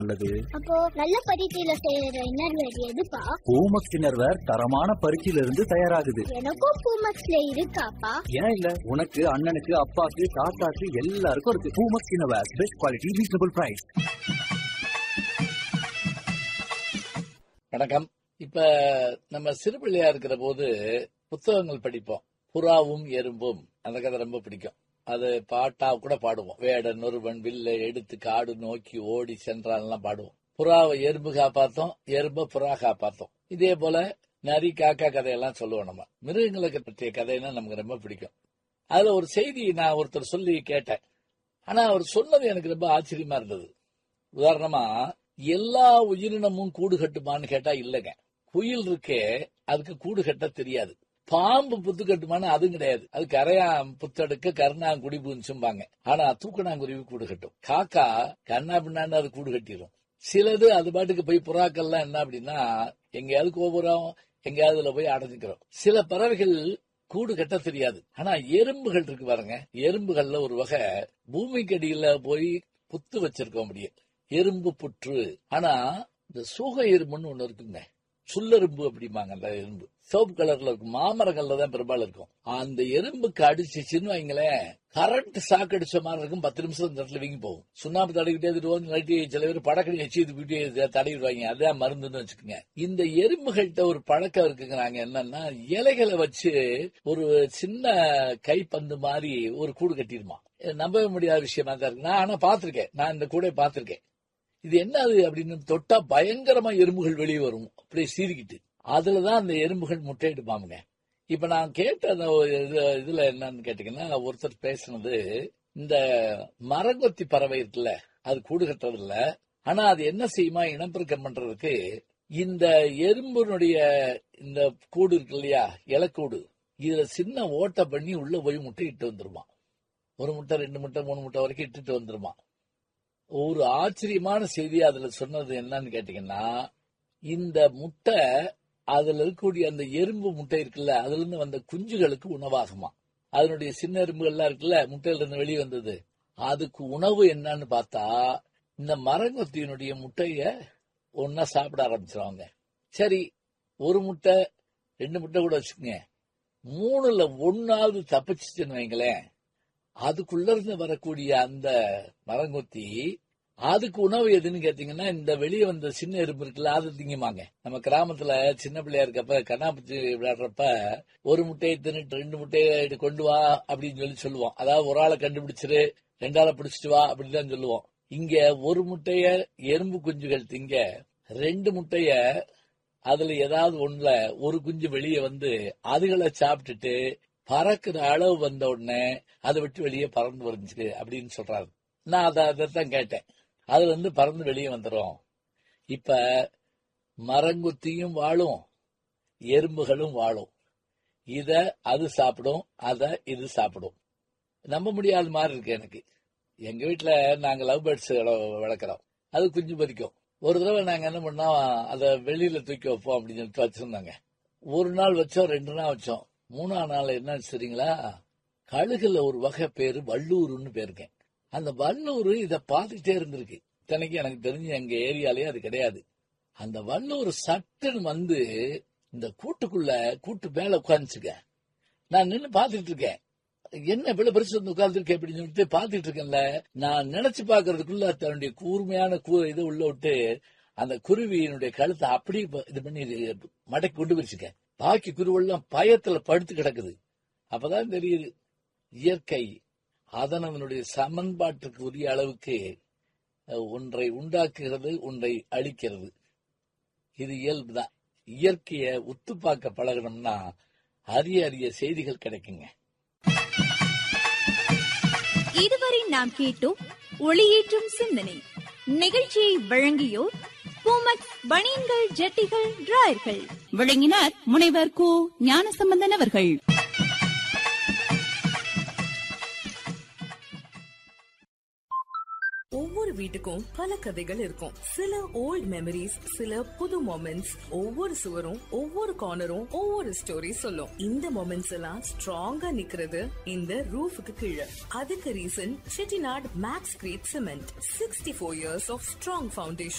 நல்லது அப்போ நல்ல பருத்தியில செய்யற இன்னர்வேர் எதுப்பா பூமக்ஸ் இன்னர்வேர் தரமான பருத்தியில இருந்து தயாராகுது எனக்கும் பூமக்ஸ்ல இருக்காப்பா ஏன் இல்ல உனக்கு அண்ணனுக்கு அப்பாக்கு தாத்தாக்கு எல்லாருக்கும் இருக்கு Poomex innerwear best quality reasonable price வணக்கம் இப்ப நம்ம சிறுபிள்ளையா இருக்கிற போது புத்தகங்கள் படிப்போம் புறாவும் எறும்பும் அந்த கதை ரொம்ப பிடிக்கும் அது பாட்டா கூட பாடுவோம் வேடன் ஒருவன் வில்லை எடுத்து காடு நோக்கி ஓடி சென்றான்லாம் பாடுவோம் புறாவை எறும்பு காப்பாத்தோம் எறும்ப புறா காப்பாத்தோம் இதே போல நரி காக்கா கதையெல்லாம் சொல்லுவோம் நம்ம மிருகங்களுக்கு பற்றிய கதைன்னா நமக்கு ரொம்ப பிடிக்கும் அதுல ஒரு செய்தி நான் ஒருத்தர் சொல்லி கேட்டேன் ஆனா அவர் சொன்னது எனக்கு ரொம்ப ஆச்சரியமா இருந்தது உதாரணமா எல்லா உயிரினமும் கூடு கட்டுமான்னு கேட்டா இல்லைங்க குயில் இருக்கே அதுக்கு கூடு கட்ட தெரியாது பாம்பு புத்து கட்டுமான்னு அதுவும் கிடையாது அது கரையான் புத்தெடுக்க கருணாங்குடி பூஞ்சும்பாங்க ஆனா தூக்கணாங்குருவி கூடு கட்டும் காக்கா கண்ணா பின்னான்னு அது கூடு கட்டிடும் சிலது அது பாட்டுக்கு போய் புறாக்கள்லாம் என்ன அப்படின்னா எங்கேயாவது கோபுரம் எங்கேயாவது அதுல போய் அடைஞ்சுக்கிறோம் சில பறவைகள் கூடு கட்ட தெரியாது ஆனா எறும்புகள் இருக்கு பாருங்க எறும்புகள்ல ஒரு வகை பூமிக்கு அடியில போய் புத்து வச்சிருக்க முடியும் எறும்பு புற்று ஆனா இந்த சூக எறும்புன்னு ஒண்ணு இருக்குங்க சுல்லெரும்பு அப்படிம்பாங்க அந்த எறும்பு சிவப்பு கலர்ல இருக்கும் மாமரங்கள்ல தான் பெரும்பாலும் இருக்கும் அந்த எறும்புக்கு அடிச்சுச்சுன்னு வைங்களேன் கரண்ட் சாக்கு அடிச்ச மாதிரி இருக்கும் பத்து நிமிஷம் இந்த இடத்துல வீங்கி போகும் சுண்ணாம்பு தடவிட்டே இருவோம் இல்லாட்டி சில பேர் படக்கடி வச்சு இது வீட்டு தடவிடுவாங்க அதான் மருந்துன்னு வச்சுக்கோங்க இந்த எறும்புகள்கிட்ட ஒரு பழக்கம் இருக்குங்கிறாங்க என்னன்னா இலைகளை வச்சு ஒரு சின்ன கைப்பந்து மாதிரி ஒரு கூடு கட்டிடுமா நம்பவே முடியாத விஷயமா தான் இருக்கு நான் ஆனா பாத்திருக்கேன் நான் இந்த கூடை பாத்திருக்கேன் இது என்னது அப்படின்னு தொட்டா பயங்கரமா எறும்புகள் வெளியே வரும் அப்படியே சீறிக்கிட்டு அதுலதான் அந்த எறும்புகள் முட்டையிடுப்பாமுங்க இப்ப நான் கேட்ட அந்த ஒரு இது- இதுல என்னன்னு கேட்டீங்கன்னா ஒருத்தர் பேசுனது இந்த மரங்கொத்தி பறவை இருக்குல்ல அது கூடு கட்டுறது இல்ல ஆனா அது என்ன செய்யுமா இனப்பெருக்கம் பண்றதுக்கு இந்த எறும்பினுடைய இந்த கூடு இருக்கு இல்லையா இலக்கூடு இதுல சின்ன ஓட்டை பண்ணி உள்ள போய் முட்டை இட்டு வந்துருமா ஒரு முட்டை ரெண்டு முட்டை மூணு முட்டை வரைக்கும் இட்டுட்டு வந்துருமா ஒரு ஆச்சரியமான செய்தி அதுல சொன்னது என்னன்னு கேட்டீங்கன்னா இந்த முட்டை அதுல இருக்கக்கூடிய அந்த எறும்பு முட்டை இருக்குல்ல அதுல இருந்து வந்த குஞ்சுகளுக்கு உணவாகுமா அதனுடைய சின்ன எறும்புகள்லாம் இருக்குல்ல முட்டையில இருந்து வெளியே வந்தது அதுக்கு உணவு என்னன்னு பார்த்தா இந்த மரங்கொத்தியினுடைய முட்டைய ஒன்னா சாப்பிட ஆரம்பிச்சிருவாங்க சரி ஒரு முட்டை ரெண்டு முட்டை கூட வச்சுக்கோங்க மூணுல ஒன்னாவது தப்பிச்சுச்சுன்னு வைங்களேன் அதுக்குள்ள இருந்து வரக்கூடிய அந்த மரங்கொத்தி அதுக்கு உணவு எதுன்னு கேட்டீங்கன்னா இந்த வெளியே வந்த சின்ன எறும்பு இருக்குல்ல அது திங்குமாங்க நம்ம கிராமத்துல சின்ன பிள்ளையா இருக்கப்ப கண்ணாப்பூச்சி விளையாடுறப்ப ஒரு முட்டையை தின்னுட்டு ரெண்டு முட்டையை எடுத்து கொண்டு வா அப்படின்னு சொல்லி சொல்லுவோம் அதாவது ஒரு ஆளை கண்டுபிடிச்சிரு ரெண்டாளை பிடிச்சிட்டு வா அப்படின்னு சொல்லுவோம் இங்க ஒரு முட்டைய எறும்பு குஞ்சுகள் திங்க ரெண்டு முட்டைய அதுல ஏதாவது ஒண்ணுல ஒரு குஞ்சு வெளியே வந்து அதுகளை சாப்பிட்டுட்டு பறக்குற அளவு வந்த உடனே அதை விட்டு வெளியே பறந்து வந்துச்சு அப்படின்னு சொல்றாரு நான் அதை அதைத்தான் கேட்டேன் அதுல இருந்து பறந்து வெளியே வந்துடும் இப்ப மரங்குத்தியும் வாழும் எறும்புகளும் வாழும் இத அது சாப்பிடும் அத இது சாப்பிடும் நம்ப முடியாத மாதிரி இருக்கு எனக்கு எங்க வீட்டுல நாங்க லவ் பேர்ட்ஸ் வளர்க்குறோம் அது குஞ்சு பறிக்கும் ஒரு தடவை நாங்க என்ன பண்ணோம் அதை வெளியில தூக்கி வைப்போம் அப்படின்னு சொல்லிட்டு வச்சிருந்தாங்க ஒரு நாள் வச்சோம் ரெண்டு நாள் வச்சோம் மூணாம் நாள் என்ன சரிங்களா கழுகுல ஒரு வகை பேரு வள்ளூருன்னு பேருக்கேன் அந்த வள்ளூர் இத பார்த்துட்டே இருந்திருக்கு இத்தனைக்கு எனக்கு தெரிஞ்சு எங்க ஏரியாலயே அது கிடையாது அந்த வள்ளூர் சட்டுன்னு வந்து இந்த கூட்டுக்குள்ள கூட்டு மேல உட்காந்துச்சுக்க நான் நின்னு பாத்துட்டு இருக்கேன் என்ன இவ்வளவு பெருசு வந்து உட்கார்ந்துருக்கேன் அப்படின்னு சொல்லிட்டு பாத்துட்டு இருக்கேன்ல நான் நினைச்சு பாக்குறதுக்குள்ள தன்னுடைய கூர்மையான கூ இது உள்ள விட்டு அந்த குருவியினுடைய கழுத்தை அப்படியே ப- இது பண்ணி மடக்கி கொண்டு போயிருச்சுக்க பாக்கி குருவெல்லாம் பயத்துல படுத்து கிடக்குது அப்பதான் தெரியுது இயற்கை அதன் அதனுடைய சமன்பாட்டுக்கு உரிய அளவுக்கு அஹ், ஒன்றை உண்டாக்குகிறது ஒன்றை அழிக்கிறது இது இயல்புதான் இயற்கைய உத்து பார்க்க பழகணும்னா அரிய அரிய செய்திகள் கிடைக்குங்க இதுவரை நாம் கேட்டோம் ஒளியேற்றும் சிந்தனை நிகழ்ச்சியை வழங்கியோர் பூமக் பனியன்கள் ஜட்டிகள் டிராயர்கள் வழங்கினார் முனைவர் கு ஞானசம்பந்தன் அவர்கள் ஒவ்வொரு வீட்டுக்கும் பல கதைகள் இருக்கும் சில ஓல்ட் மெமரிஸ் சில புது மொமெண்ட்ஸ் ஒவ்வொரு சுவரும் ஒவ்வொரு கார்னரும் ஒவ்வொரு ஸ்டோரி சொல்லும் இந்த மொமெண்ட்ஸ் எல்லாம் ஸ்ட்ராங்கா நிக்கிறது இந்த ரூஃபுக்கு கீழே அதுக்கு reason Chettinad max grade cement sixty four years of strong foundation